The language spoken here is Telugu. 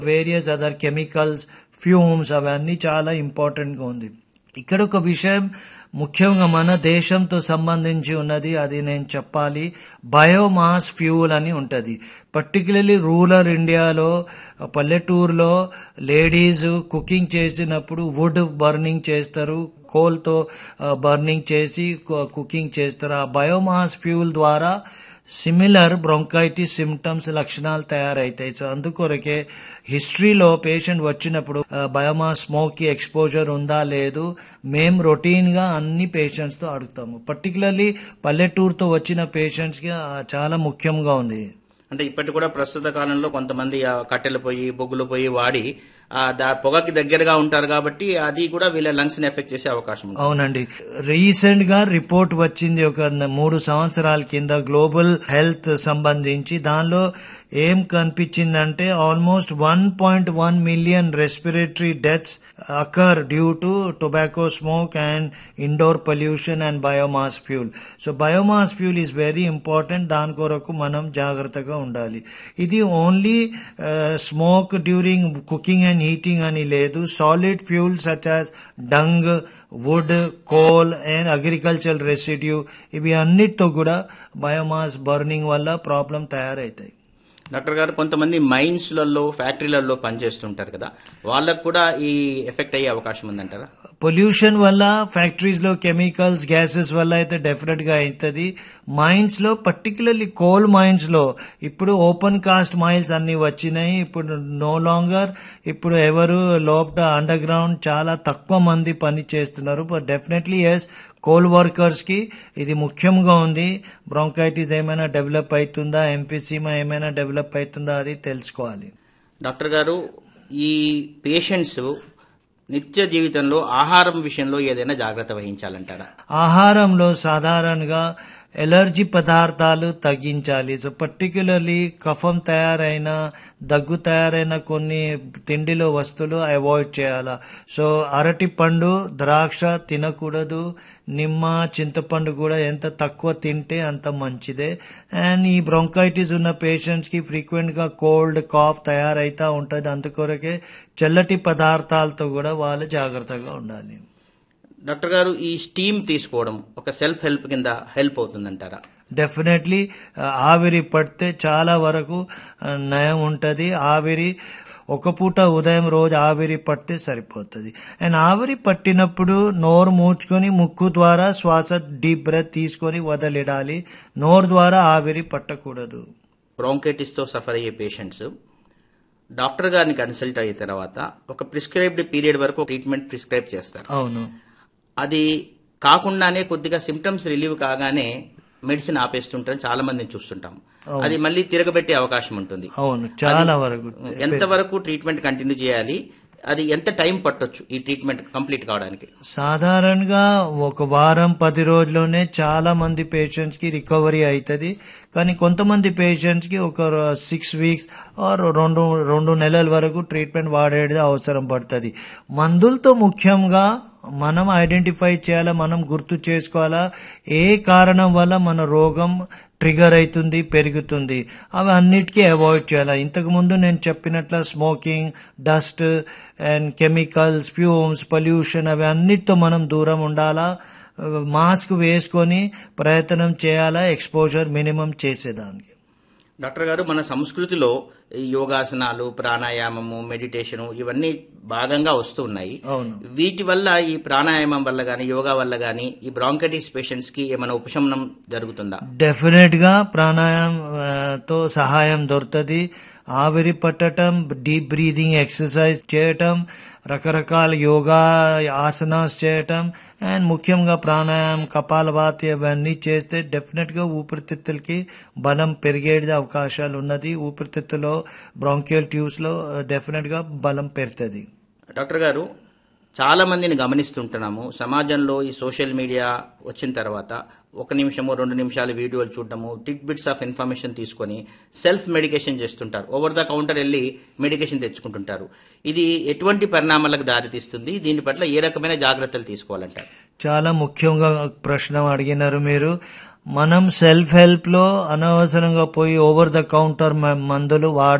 వేరియస్ అదర్ కెమికల్స్ ఫ్యూమ్స్ అవన్నీ చాలా ఇంపార్టెంట్ గా ఉంది ఇక్కడ ఒక విషయం ముఖ్యంగా మన దేశంతో సంబంధించి ఉన్నది అది నేను చెప్పాలి బయోమాస్ ఫ్యూల్ అని ఉంటది పర్టికులర్లీ రూరల్ ఇండియాలో పల్లెటూరులో లేడీస్ కుకింగ్ చేసినప్పుడు వుడ్ బర్నింగ్ చేస్తారు కోల్తో బర్నింగ్ చేసి కుకింగ్ చేస్తారు ఆ బయోమాస్ ఫ్యూల్ ద్వారా సిమిలర్ బ్రొంకైటిస్ సిమ్టమ్స్ లక్షణాలు తయారైతాయి సో అందుకొరకే హిస్టరీలో పేషెంట్ వచ్చినప్పుడు బయోమాస్ స్మోక్ కి ఎక్స్పోజర్ ఉందా లేదు మేము రొటీన్ గా అన్ని పేషెంట్స్ తో అడుగుతాము పర్టికులర్లీ పల్లెటూరుతో వచ్చిన పేషెంట్స్ కి చాలా ముఖ్యంగా ఉంది అంటే ఇప్పటి కూడా ప్రస్తుత కాలంలో కొంతమంది ఆ కట్టెలు పొయ్యి బొగ్గులు పొయ్యి వాడి ఆ దా పొగకి దగ్గరగా ఉంటారు కాబట్టి అది కూడా వీళ్ళ లంగ్స్ ని ఎఫెక్ట్ చేసే అవకాశం ఉంది అవునండి రీసెంట్ గా రిపోర్ట్ వచ్చింది ఒక మూడు సంవత్సరాల కింద గ్లోబల్ హెల్త్ సంబంధించి దానిలో ఏం కనిపించిందంటే almost one point one million respiratory deaths occur due to tobacco smoke and indoor pollution and biomass fuel so biomass fuel is very important దాని కొరకు మనం జాగ్రత్తగా ఉండాలి ఇది only smoke during cooking and heating అని లేదు solid fuel such as dung wood coal and agriculture residue ఇవి అన్నిటితో కూడా బయోమాస్ బర్నింగ్ వల్ల ప్రాబ్లం తయారవుతాయి డాక్టర్ గారు కొంతమంది మైన్స్ లలో ఫ్యాక్టరీలలో పనిచేస్తుంటారు కదా వాళ్ళకు కూడా ఈ ఎఫెక్ట్ అయ్యే అవకాశం ఉందంటారా పొల్యూషన్ వల్ల ఫ్యాక్టరీస్ లో కెమికల్స్ గ్యాసెస్ వల్ల అయితే డెఫినెట్ గా అవుతుంది మైన్స్ లో పర్టికులర్లీ కోల్ మైన్స్ లో ఇప్పుడు ఓపెన్ కాస్ట్ మైల్స్ అన్ని వచ్చినాయి ఇప్పుడు నో లాంగర్ ఇప్పుడు ఎవరు లోపల అండర్ గ్రౌండ్ చాలా తక్కువ మంది పని చేస్తున్నారు but definitely yes coal workers కి ఇది ముఖ్యంగా ఉంది బ్రాంకైటిస్ ఏమైనా డెవలప్ అవుతుందా ఎంపీసీమా ఏమైనా డెవలప్ అవుతుందా అది తెలుసుకోవాలి డాక్టర్ గారు ఈ పేషెంట్స్ నిత్య జీవితంలో ఆహారం విషయంలో ఏదైనా జాగ్రత్త వహించాలంటారా ఆహారంలో సాధారణంగా ఎలర్జీ పదార్థాలు తగ్గించాలి సో పర్టికులర్లీ కఫం తయారైన దగ్గు తయారైన కొన్ని తిండిలో వస్తువులు అవాయిడ్ చేయాలా సో అరటి పండు ద్రాక్ష తినకూడదు నిమ్మ చింతపండు కూడా ఎంత తక్కువ తింటే అంత మంచిదే అండ్ ఈ బ్రొంకైటిస్ ఉన్న పేషెంట్స్ కి ఫ్రీక్వెంట్ గా కోల్డ్ కాఫ్ తయారైతా ఉంటది అందుకొరకే చల్లటి పదార్థాలతో కూడా వాళ్ళు జాగ్రత్తగా ఉండాలి డాక్టర్ గారు ఈ స్టీమ్ తీసుకోవడం ఒక సెల్ఫ్ హెల్ప్ కింద హెల్ప్ అవుతుందంటారా డెఫినెట్లీ ఆవిరి పడితే చాలా వరకు నయం ఉంటది ఆవిరి ఒక పూట ఉదయం రోజు ఆవిరి పడితే సరిపోతుంది అండ్ ఆవిరి పట్టినప్పుడు నోరు మూచుకొని ముక్కు ద్వారా శ్వాస డీప్ బ్రెత్ తీసుకొని వదిలిడాలి నోరు ద్వారా ఆవిరి పట్టకూడదు బ్రాంకైటిస్ తో సఫర్ అయ్యే పేషెంట్స్ డాక్టర్ గారిని కన్సల్ట్ అయిన తర్వాత ఒక ప్రిస్క్రైబ్డ్ పీరియడ్ వరకు ట్రీట్మెంట్ ప్రిస్క్రైబ్ చేస్తారు అవును అది కాకుండానే కొద్దిగా సిమ్టమ్స్ రిలీవ్ కాగానే మెడిసిన్ ఆపేస్తుంటారు చాలా మందిని చూస్తుంటాం అది మళ్ళీ తిరగబెట్టే అవకాశం ఉంటుంది అవును చాలా వరకు ఎంత వరకు ట్రీట్మెంట్ కంటిన్యూ చేయాలి అది ఎంత టైం పట్టొచ్చు ఈ ట్రీట్మెంట్ కంప్లీట్ కావడానికి సాధారణంగా ఒక వారం పది రోజుల్లోనే చాలా మంది పేషెంట్స్ కి రికవరీ అవుతుంది కానీ కొంతమంది పేషెంట్స్ కి ఒక సిక్స్ వీక్స్ ఆర్ రెండు రెండు నెలల వరకు ట్రీట్మెంట్ వాడేది అవసరం పడుతుంది మందులతో ముఖ్యంగా మనం ఐడెంటిఫై చేయాలా మనం గుర్తు చేసుకోవాలా ఏ కారణం వల్ల మన రోగం ట్రిగర్ అవుతుంది పెరుగుతుంది అవి అన్నిటికీ అవాయిడ్ చేయాలి ఇంతకు ముందు నేను చెప్పినట్లు smoking dust and chemicals fumes pollution అవి అన్నిటితో మనం దూరం ఉండాలా మాస్క్ వేసుకొని ప్రయత్నం చేయాలా ఎక్స్పోజర్ మినిమం చేసేదానికి డాక్టర్ గారు మన సంస్కృతిలో ఈ యోగాసనాలు ప్రాణాయామము మెడిటేషన్ ఇవన్నీ భాగంగా వస్తూ ఉన్నాయి అవును వీటి వల్ల ఈ ప్రాణాయామం వల్ల గాని యోగా వల్ల గాని ఈ బ్రాంకైటిస్ పేషెంట్స్ కి ఏమైనా ఉపశమనం జరుగుతుందా డెఫినెట్ గా ప్రాణాయామం ఆ, తో సహాయం దొరుకుతుంది ఆవిరి పట్టడం డీప్ బ్రీదింగ్ ఎక్సర్సైజ్ చేయటం రకరకాల యోగా ఆసనాస్ చేయటం అండ్ ముఖ్యంగా ప్రాణాయామం కపాలభాతి అవన్నీ చేస్తే డెఫినెట్ గా ఊపిరితిత్తులకి బలం పెరిగేది అవకాశాలు ఉన్నది ఊపిరితిత్తులో బ్రాంకియల్ ట్యూబ్స్ లో డెఫినెట్ గా బలం పెరుగుతుంది డాక్టర్ గారు చాలా మందిని గమనిస్తుంటున్నాము సమాజంలో ఈ సోషల్ మీడియా వచ్చిన తర్వాత ఒక నిమిషము రెండు నిమిషాలు వీడియోలు చూడటము టిక్ బిట్స్ ఆఫ్ ఇన్ఫర్మేషన్ తీసుకొని సెల్ఫ్ మెడికేషన్ చేస్తుంటారు ఓవర్ ద కౌంటర్ వెళ్ళి మెడికేషన్ తెచ్చుకుంటుంటారు ఇది ఎటువంటి పరిణామాలకు దారితీస్తుంది దీని పట్ల ఏ రకమైన జాగ్రత్తలు తీసుకోవాలంటారు చాలా ముఖ్యంగా ప్రశ్న అడిగినారు మీరు మనం సెల్ఫ్ హెల్ప్ లో అనవసరంగా పోయి ఓవర్ ద కౌంటర్ మందులు వాడ